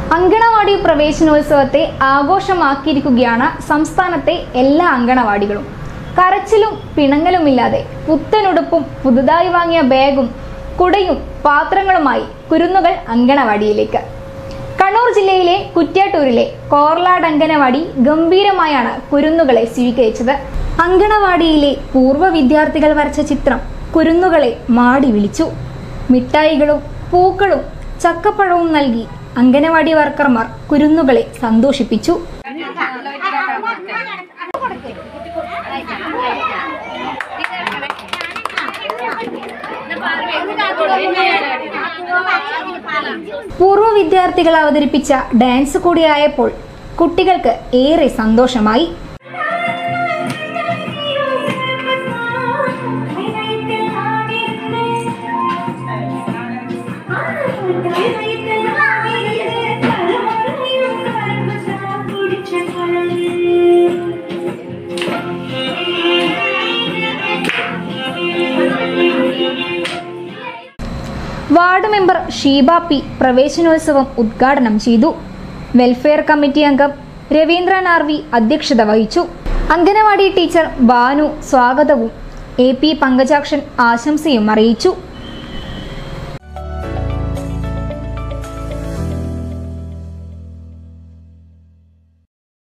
അങ്കണവാടി പ്രവേശനോത്സവത്തെ ആഘോഷമാക്കിയിരിക്കുകയാണ് സംസ്ഥാനത്തെ എല്ലാ അങ്കണവാടികളും കരച്ചിലും പിണങ്ങലുമില്ലാതെ പുത്തനുടുപ്പും പുതുതായി വാങ്ങിയ ബാഗും കുടയും പാത്രങ്ങളുമായി കുരുന്നുകൾ അങ്കണവാടിയിലേക്ക് കണ്ണൂർ ജില്ലയിലെ കുറ്റ്യാട്ടൂരിലെ കോർലാട് അങ്കണവാടി ഗംഭീരമായാണ് കുരുന്നുകളെ സ്വീകരിച്ചത് അങ്കണവാടിയിലെ പൂർവ്വ വിദ്യാർത്ഥികൾ വരച്ച ചിത്രം കുരുന്നുകളെ മാടി വിളിച്ചു മിഠായികളും പൂക്കളും ചക്കപ്പഴവും നൽകി അങ്കണവാടി വർക്കർമാർ കുരുന്നുകളെ സന്തോഷിപ്പിച്ചു പൂർവ്വ വിദ്യാർത്ഥികൾ അവതരിപ്പിച്ച ഡാൻസ് കൂടിയായപ്പോൾ കുട്ടികൾക്ക് ഏറെ സന്തോഷമായി വാർഡ് മെമ്പർ ഷീബ പി പ്രവേശനോത്സവം ഉദ്ഘാടനം ചെയ്തു വെൽഫെയർ കമ്മിറ്റി അംഗം രവീന്ദ്രൻ ആർ വി അധ്യക്ഷത വഹിച്ചു അംഗനവാടി ടീച്ചർ ബാനു സ്വാഗതവും എ പി പങ്കജാക്ഷൻ ആശംസയും അറിയിച്ചു